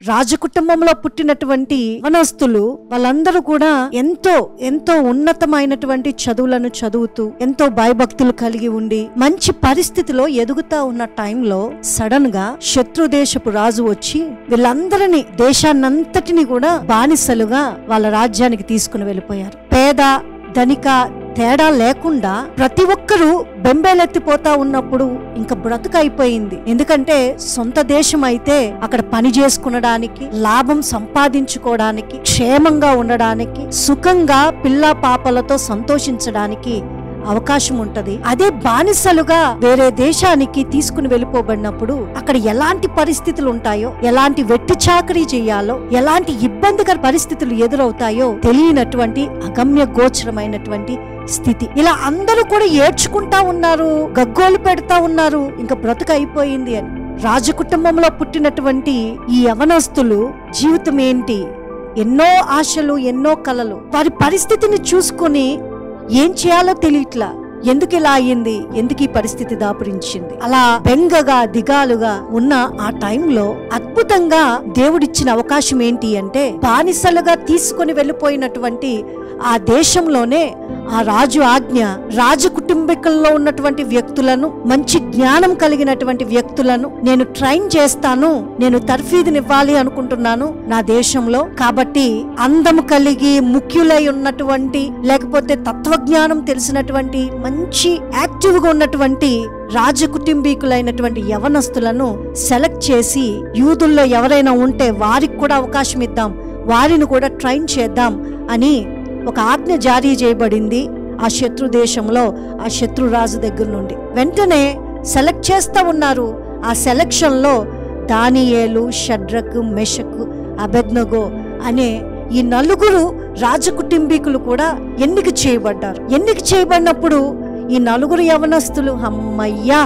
రాజకుటుంబంలో పుట్టినటువంటి వనస్తులు వాళ్ళందరూ కూడా ఎంతో ఎంతో ఉన్నతమైనటువంటి చదువులను చదువుతూ ఎంతో భయభక్తులు కలిగి ఉండి మంచి పరిస్థితిలో ఎదుగుతా ఉన్న టైంలో సడన్ గా శత్రు దేశపు రాజు వచ్చి వీళ్ళందరినీ దేశాన్నంతటిని కూడా బానిసలుగా వాళ్ళ రాజ్యానికి తీసుకుని వెళ్ళిపోయారు పేద ధనిక తేడా లేకుండా ప్రతి ఒక్కరూ బెంబేలెత్తిపోతా ఉన్నప్పుడు ఇంకా బ్రతుకైపోయింది ఎందుకంటే సొంత దేశం అయితే అక్కడ పని చేసుకునడానికి లాభం సంపాదించుకోవడానికి క్షేమంగా ఉండడానికి సుఖంగా పిల్ల పాపలతో సంతోషించడానికి అవకాశం ఉంటది అదే బానిసలుగా వేరే దేశానికి తీసుకుని వెళ్ళిపోబడినప్పుడు అక్కడ ఎలాంటి పరిస్థితులు ఉంటాయో ఎలాంటి వెట్టి చాకరీ చేయాలో ఎలాంటి ఇబ్బందికర పరిస్థితులు ఎదురవుతాయో తెలియనటువంటి అగమ్య గోచరమైనటువంటి స్థితి ఇలా అందరూ కూడా ఏడ్చుకుంటా ఉన్నారు గగ్గోలు పెడతా ఉన్నారు ఇంకా బ్రతుకు అయిపోయింది అని రాజకుటుంబంలో పుట్టినటువంటి ఈ యవనస్తులు జీవితం ఏంటి ఎన్నో ఆశలు ఎన్నో కలలు వారి పరిస్థితిని చూసుకొని ఏం చేయాలో తెలియట్లా ఎందుకు ఇలా అయ్యింది ఎందుకు ఈ పరిస్థితి దాపురించింది అలా బెంగగా దిగాలుగా ఉన్న ఆ టైంలో అద్భుతంగా దేవుడిచ్చిన అవకాశం ఏంటి అంటే బానిసలుగా తీసుకొని వెళ్ళిపోయినటువంటి ఆ దేశంలోనే ఆ రాజు ఆజ్ఞ రాజు కుటుంబీకుల్లో ఉన్నటువంటి వ్యక్తులను మంచి జ్ఞానం కలిగినటువంటి వ్యక్తులను నేను ట్రైన్ చేస్తాను నేను తర్ఫీదునివ్వాలి అనుకుంటున్నాను నా దేశంలో కాబట్టి అందము కలిగి ముఖ్యులై ఉన్నటువంటి లేకపోతే తత్వజ్ఞానం తెలిసినటువంటి మంచి యాక్టివ్ గా ఉన్నటువంటి రాజకుటుంబీకులైనటువంటి యవనస్తులను సెలెక్ట్ చేసి యూదుల్లో ఎవరైనా ఉంటే వారికి కూడా అవకాశం ఇద్దాం వారిని కూడా ట్రైన్ చేద్దాం అని ఒక ఆజ్ఞ జారీ చేయబడింది ఆ శత్రు దేశంలో ఆ శత్రు రాజు దగ్గర నుండి వెంటనే సెలెక్ట్ చేస్తా ఉన్నారు ఆ సెలెక్షన్ లో దానియేలు షడ్రక్ మెషక్ అబెద్నగో అనే ఈ నలుగురు రాజకుటుంబీకులు కూడా ఎన్నిక చేయబడ్డారు ఎన్నిక చేయబడినప్పుడు ఈ నలుగురు యవనస్తులు అమ్మయ్యా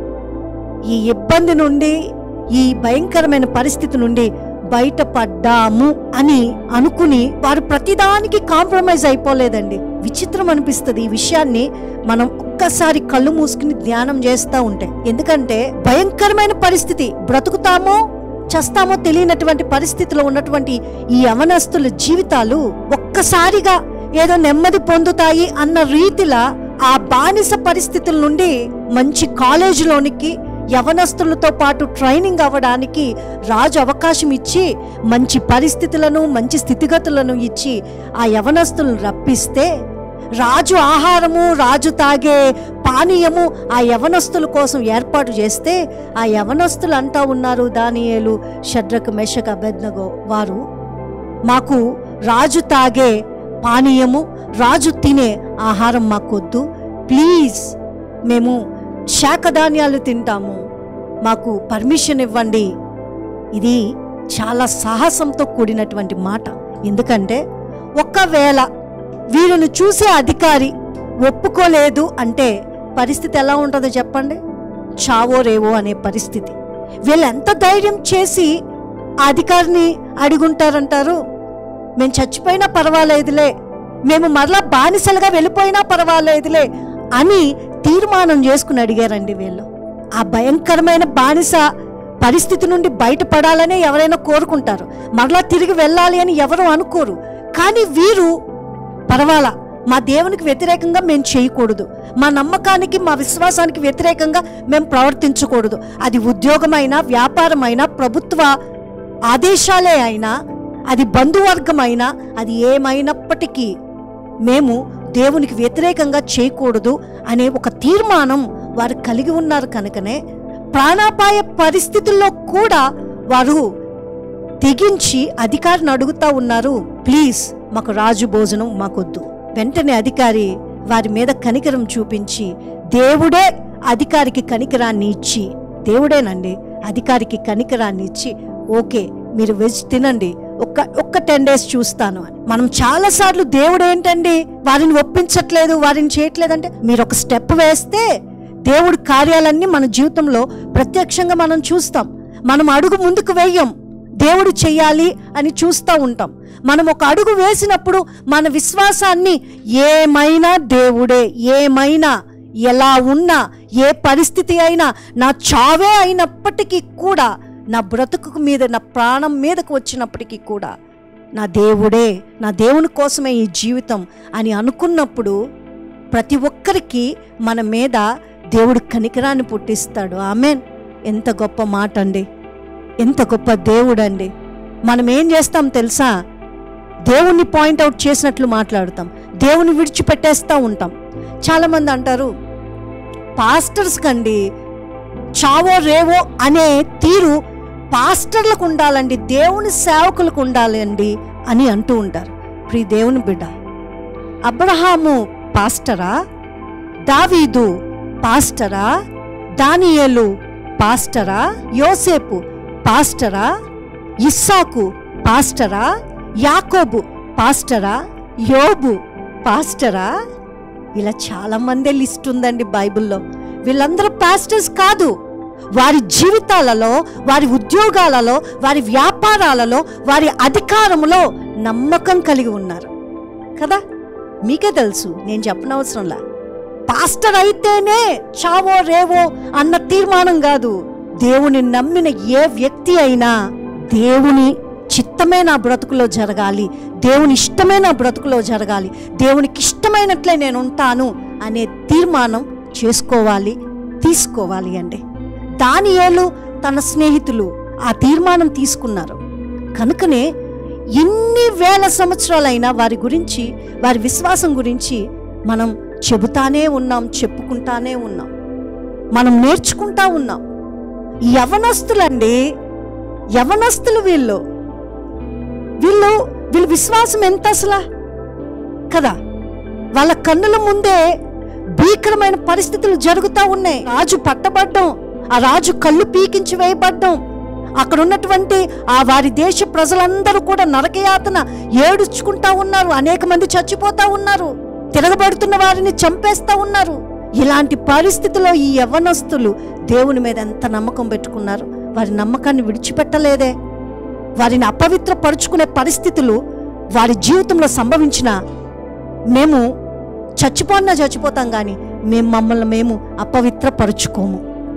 ఈ ఇబ్బంది నుండి ఈ భయంకరమైన పరిస్థితి నుండి బయటపడ్డాము అని అనుకుని వారు ప్రతిదానికి కాంప్రమైజ్ అయిపోలేదండి విచిత్రం అనిపిస్తుంది ఈ విషయాన్ని మనం ఒక్కసారి కళ్ళు మూసుకుని ధ్యానం చేస్తూ ఉంటే ఎందుకంటే భయంకరమైన పరిస్థితి బ్రతుకుతామో చస్తామో తెలియనటువంటి పరిస్థితిలో ఉన్నటువంటి ఈ యవనస్తుల జీవితాలు ఒక్కసారిగా ఏదో నెమ్మది పొందుతాయి అన్న రీతిలా ఆ బానిస పరిస్థితుల నుండి మంచి కాలేజీలోనికి యవనస్తులతో పాటు ట్రైనింగ్ అవ్వడానికి రాజు అవకాశం ఇచ్చి మంచి పరిస్థితులను మంచి స్థితిగతులను ఇచ్చి ఆ యవనస్తులను రప్పిస్తే రాజు ఆహారము రాజు తాగే పానీయము ఆ యవనస్తుల కోసం ఏర్పాటు చేస్తే ఆ యవనస్తులు అంటా ఉన్నారు దానియేలు షడ్రక్ మెషక్ అబెద్నగో వారు మాకు రాజు తాగే పానీయము రాజు తినే ఆహారం మాకొద్దు ప్లీజ్ మేము శాకధాన్యాలు తింటాము మాకు పర్మిషన్ ఇవ్వండి ఇది చాలా సాహసంతో కూడినటువంటి మాట ఎందుకంటే ఒకవేళ వీరిని చూసే అధికారి ఒప్పుకోలేదు అంటే పరిస్థితి ఎలా ఉంటుందో చెప్పండి చావో రేవో అనే పరిస్థితి వీళ్ళు ఎంత ధైర్యం చేసి ఆ అధికారిని అడుగుంటారంటారు మేము చచ్చిపోయినా పర్వాలేదులే మేము మరలా బానిసలుగా వెళ్ళిపోయినా పర్వాలేదులే అని తీర్మానం చేసుకుని అడిగారండి వీళ్ళు ఆ భయంకరమైన బానిస పరిస్థితి నుండి బయటపడాలనే ఎవరైనా కోరుకుంటారు మరలా తిరిగి వెళ్ళాలి అని ఎవరు అనుకోరు కానీ వీరు పర్వాలా మా దేవునికి వ్యతిరేకంగా మేము చేయకూడదు మా నమ్మకానికి మా విశ్వాసానికి వ్యతిరేకంగా మేము ప్రవర్తించకూడదు అది ఉద్యోగమైనా వ్యాపారమైనా ప్రభుత్వ ఆదేశాలే అయినా అది బంధువర్గమైనా అది ఏమైనప్పటికీ మేము దేవునికి వ్యతిరేకంగా చేయకూడదు అనే ఒక తీర్మానం వారు కలిగి ఉన్నారు కనుకనే ప్రాణాపాయ పరిస్థితుల్లో కూడా వారు తెగించి అధికారిని అడుగుతా ఉన్నారు ప్లీజ్ మాకు రాజు భోజనం మాకొద్దు వెంటనే అధికారి వారి మీద కనికరం చూపించి దేవుడే అధికారికి కనికరాన్ని ఇచ్చి దేవుడేనండి అధికారికి కనికరాన్ని ఇచ్చి ఓకే మీరు వెజ్ తినండి ఒక్క ఒక్క టెన్ డేస్ చూస్తాను అని మనం చాలా సార్లు దేవుడు ఏంటండి వారిని ఒప్పించట్లేదు వారిని చేయట్లేదంటే మీరు ఒక స్టెప్ వేస్తే దేవుడి కార్యాలన్నీ మన జీవితంలో ప్రత్యక్షంగా మనం చూస్తాం మనం అడుగు ముందుకు వేయం దేవుడు చెయ్యాలి అని చూస్తూ ఉంటాం మనం ఒక అడుగు వేసినప్పుడు మన విశ్వాసాన్ని ఏమైనా దేవుడే ఏమైనా ఎలా ఉన్నా ఏ పరిస్థితి అయినా నా చావే అయినప్పటికీ కూడా నా బ్రతుకు మీద నా ప్రాణం మీదకు వచ్చినప్పటికీ కూడా నా దేవుడే నా దేవుని కోసమే ఈ జీవితం అని అనుకున్నప్పుడు ప్రతి ఒక్కరికి మన మీద దేవుడు కనికరాన్ని పుట్టిస్తాడు ఆమెన్ ఎంత గొప్ప మాట అండి ఎంత గొప్ప దేవుడు అండి మనం ఏం చేస్తాం తెలుసా దేవుణ్ణి పాయింట్అవుట్ చేసినట్లు మాట్లాడతాం దేవుని విడిచిపెట్టేస్తూ ఉంటాం చాలామంది అంటారు పాస్టర్స్ కండి చావో రేవో అనే తీరు పాస్టర్లకు ఉండాలండి దేవుని సేవకులకు ఉండాలండి అని అంటూ ఉంటారు ప్రీ దేవుని బిడ్డ అబ్రహాము పాస్టరా దావీదు పాస్టరా దానియేలు పాస్టరా యోసేపు పాస్టరా ఇస్సాకు పాస్టరా యాకోబు పాస్టరా యోబు పాస్టరా ఇలా చాలా మందే లిస్ట్ ఉందండి బైబిల్లో వీళ్ళందరూ పాస్టర్స్ కాదు వారి జీవితాలలో వారి ఉద్యోగాలలో వారి వ్యాపారాలలో వారి అధికారములో నమ్మకం కలిగి ఉన్నారు కదా మీకే తెలుసు నేను చెప్పనవసరంలా పాస్టర్ అయితేనే చావో రేవో అన్న తీర్మానం కాదు దేవుని నమ్మిన ఏ వ్యక్తి అయినా దేవుని చిత్తమే నా బ్రతుకులో జరగాలి దేవుని ఇష్టమే నా బ్రతుకులో జరగాలి దేవునికి ఇష్టమైనట్లే నేను ఉంటాను అనే తీర్మానం చేసుకోవాలి తీసుకోవాలి అండి దానియేలు తన స్నేహితులు ఆ తీర్మానం తీసుకున్నారు కనుకనే ఎన్ని వేల సంవత్సరాలైనా వారి గురించి వారి విశ్వాసం గురించి మనం చెబుతానే ఉన్నాం చెప్పుకుంటానే ఉన్నాం మనం నేర్చుకుంటా ఉన్నాం ఈ యవనస్తులండి యవనస్తులు వీళ్ళు వీళ్ళు వీళ్ళ విశ్వాసం ఎంత అసలా కదా వాళ్ళ కన్నుల ముందే భీకరమైన పరిస్థితులు జరుగుతూ ఉన్నాయి రాజు పట్టబడ్డం ఆ రాజు కళ్ళు పీకించి వేయబడ్డం అక్కడ ఉన్నటువంటి ఆ వారి దేశ ప్రజలందరూ కూడా నరకయాతన ఏడుచుకుంటా ఉన్నారు అనేక మంది చచ్చిపోతా ఉన్నారు తిరగబడుతున్న వారిని చంపేస్తా ఉన్నారు ఇలాంటి పరిస్థితిలో ఈ యవ్వనస్తులు దేవుని మీద ఎంత నమ్మకం పెట్టుకున్నారు వారి నమ్మకాన్ని విడిచిపెట్టలేదే వారిని అపవిత్రపరుచుకునే పరిస్థితులు వారి జీవితంలో సంభవించిన మేము చచ్చిపోన్నా చచ్చిపోతాం కానీ మేము మమ్మల్ని మేము అపవిత్రపరుచుకోము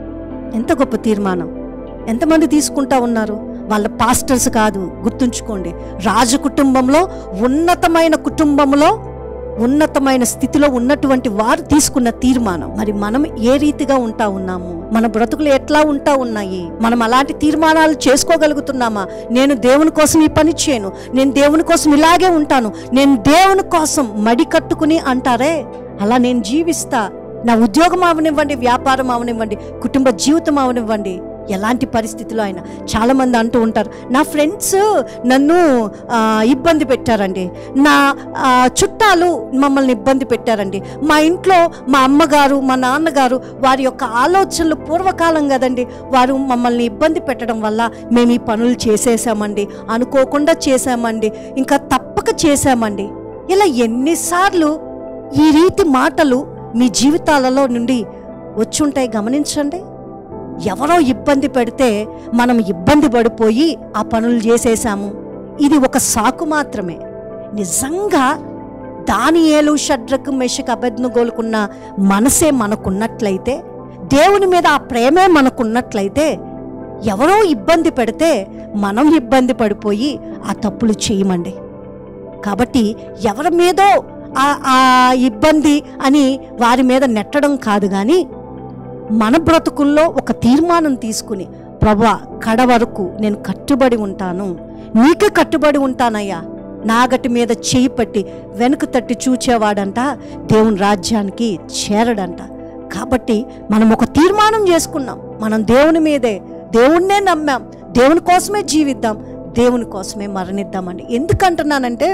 ఎంత గొప్ప తీర్మానం ఎంతమంది తీసుకుంటా ఉన్నారు వాళ్ళ పాస్టర్స్ కాదు గుర్తుంచుకోండి రాజ కుటుంబంలో ఉన్నతమైన కుటుంబంలో ఉన్నతమైన స్థితిలో ఉన్నటువంటి వారు తీసుకున్న తీర్మానం మరి మనం ఏ రీతిగా ఉంటా ఉన్నాము మన బ్రతుకులు ఎట్లా ఉంటా ఉన్నాయి మనం అలాంటి తీర్మానాలు చేసుకోగలుగుతున్నామా నేను దేవుని కోసం ఈ పని చేయను నేను దేవుని కోసం ఇలాగే ఉంటాను నేను దేవుని కోసం మడి కట్టుకుని అంటారే అలా నేను జీవిస్తా నా ఉద్యోగం అవనివ్వండి వ్యాపారం అవనివ్వండి కుటుంబ జీవితం అవనివ్వండి ఎలాంటి పరిస్థితిలో అయినా చాలామంది అంటూ ఉంటారు నా ఫ్రెండ్స్ నన్ను ఆ, ఇబ్బంది పెట్టారండి నా ఆ, చుట్టాలు మమ్మల్ని ఇబ్బంది పెట్టారండి మా ఇంట్లో మా అమ్మగారు మా నాన్నగారు వారి యొక్క ఆలోచనలు పూర్వకాలం కదండి వారు మమ్మల్ని ఇబ్బంది పెట్టడం వల్ల మేము ఈ పనులు చేసేసామండి అనుకోకుండా చేశామండి ఇంకా తప్పక చేశామండి ఇలా ఎన్నిసార్లు ఈ రీతి మాటలు మీ జీవితాలలో నుండి వచ్చుంటాయి గమనించండి ఎవరో ఇబ్బంది పెడితే మనం ఇబ్బంది పడిపోయి ఆ పనులు చేసేసాము ఇది ఒక సాకు మాత్రమే నిజంగా దానియేలు షడ్రకు మెషకు అబద్ను గోలుకున్న మనసే మనకున్నట్లయితే దేవుని మీద ఆ ప్రేమే మనకున్నట్లయితే ఎవరో ఇబ్బంది పెడితే మనం ఇబ్బంది పడిపోయి ఆ తప్పులు చేయమండి కాబట్టి ఎవరి మీదో ఆ- ఆ ఇబ్బంది అని వారి మీద నెట్టడం కాదు కానీ మన బ్రతుకుల్లో ఒక తీర్మానం తీసుకుని ప్రభా కడ వరకు నేను కట్టుబడి ఉంటాను నీకే కట్టుబడి ఉంటానయ్యా నాగటి మీద చేయి పట్టి వెనుక తట్టి చూచేవాడంట దేవుని రాజ్యానికి చేరడంట కాబట్టి మనం ఒక తీర్మానం చేసుకున్నాం మనం దేవుని మీదే దేవుణ్ణే నమ్మాం దేవుని కోసమే జీవిద్దాం దేవుని కోసమే మరణిద్దామండి ఎందుకంటున్నానంటే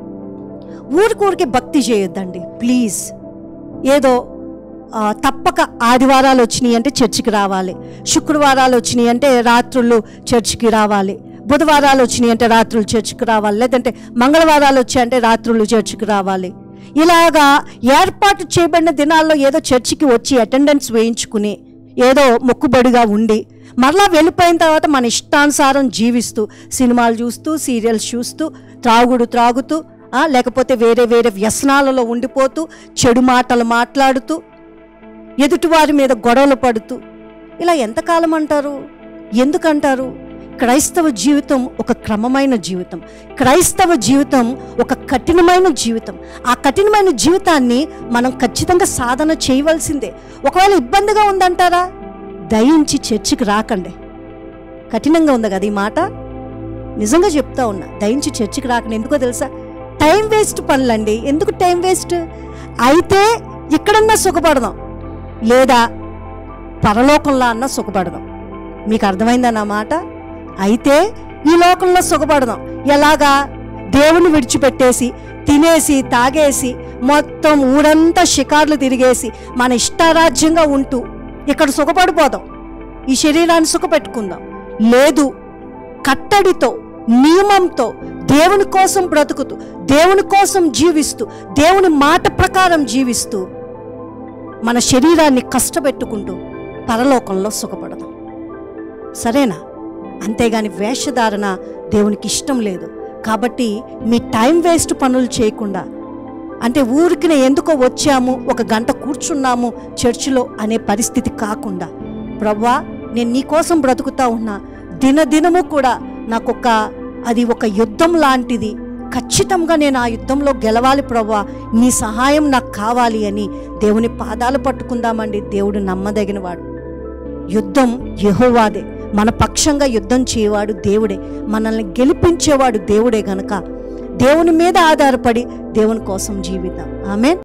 ఊరికూరికి భక్తి చేయొద్దండి ప్లీజ్ ఏదో ఆ, తప్పక ఆదివారాలు వచ్చినాయి అంటే చర్చికి రావాలి శుక్రవారాలు వచ్చినాయి అంటే రాత్రులు చర్చికి రావాలి బుధవారాలు వచ్చినాయి అంటే రాత్రులు చర్చికి రావాలి లేదంటే మంగళవారాలు వచ్చాయంటే రాత్రులు చర్చికి రావాలి ఇలాగా ఏర్పాటు చేయబడిన దినాల్లో ఏదో చర్చికి వచ్చి అటెండెన్స్ వేయించుకుని ఏదో మొక్కుబడిగా ఉండి మరలా వెళ్ళిపోయిన తర్వాత మన ఇష్టానుసారం జీవిస్తూ సినిమాలు చూస్తూ సీరియల్స్ చూస్తూ త్రాగుడు త్రాగుతూ ఆ, లేకపోతే వేరే వేరే వ్యసనాలలో ఉండిపోతూ చెడు మాటలు మాట్లాడుతూ ఎదుటివారి మీద గొడవలు పడుతూ ఇలా ఎంతకాలం అంటారు ఎందుకంటారు క్రైస్తవ జీవితం ఒక క్రమమైన జీవితం క్రైస్తవ జీవితం ఒక కఠినమైన జీవితం ఆ కఠినమైన జీవితాన్ని మనం ఖచ్చితంగా సాధన చేయవలసిందే ఒకవేళ ఇబ్బందిగా ఉందంటారా దయించి చర్చికి రాకండి కఠినంగా ఉంది కదా ఈ మాట నిజంగా చెప్తా ఉన్నా దయించి చర్చికి రాకండి ఎందుకో తెలుసా టైం వేస్ట్ పనులండి ఎందుకు టైం వేస్ట్ అయితే ఇక్కడన్నా సుఖపడదాం లేదా పరలోకంలో అన్నా సుఖపడదాం మీకు అర్థమైందా నా మాట అయితే ఈ లోకంలో సుఖపడదాం ఎలాగా దేవుని విడిచిపెట్టేసి తినేసి తాగేసి మొత్తం ఊరంతా షికార్లు తిరిగేసి మన ఇష్టారాజ్యంగా ఉంటూ ఇక్కడ సుఖపడిపోదాం ఈ శరీరాన్ని సుఖపెట్టుకుందాం లేదు కట్టడితో నియమంతో దేవుని కోసం బ్రతుకుతూ దేవుని కోసం జీవిస్తూ దేవుని మాట ప్రకారం జీవిస్తూ మన శరీరాన్ని కష్టపెట్టుకుంటూ పరలోకంలో సుఖపడదాం సరేనా అంతేగాని వేషధారణ దేవునికి ఇష్టం లేదు కాబట్టి మీ టైం వేస్ట్ పనులు చేయకుండా అంటే ఊరికి ఎందుకో వచ్చాము ఒక గంట కూర్చున్నాము చర్చిలో అనే పరిస్థితి కాకుండా ప్రవ్వా నేను నీ కోసం బ్రతుకుతా ఉన్నా దినదినము కూడా నాకొక అది ఒక యుద్ధం లాంటిది ఖచ్చితంగా నేను ఆ యుద్ధంలో గెలవాలి ప్రవ్వా నీ సహాయం నాకు కావాలి అని దేవుని పాదాలు పట్టుకుందామండి దేవుడు నమ్మదగినవాడు యుద్ధం యెహోవాదే మన పక్షంగా యుద్ధం చేయవాడు దేవుడే మనల్ని గెలిపించేవాడు దేవుడే గనక దేవుని మీద ఆధారపడి దేవుని కోసం జీవిద్దాం ఆమె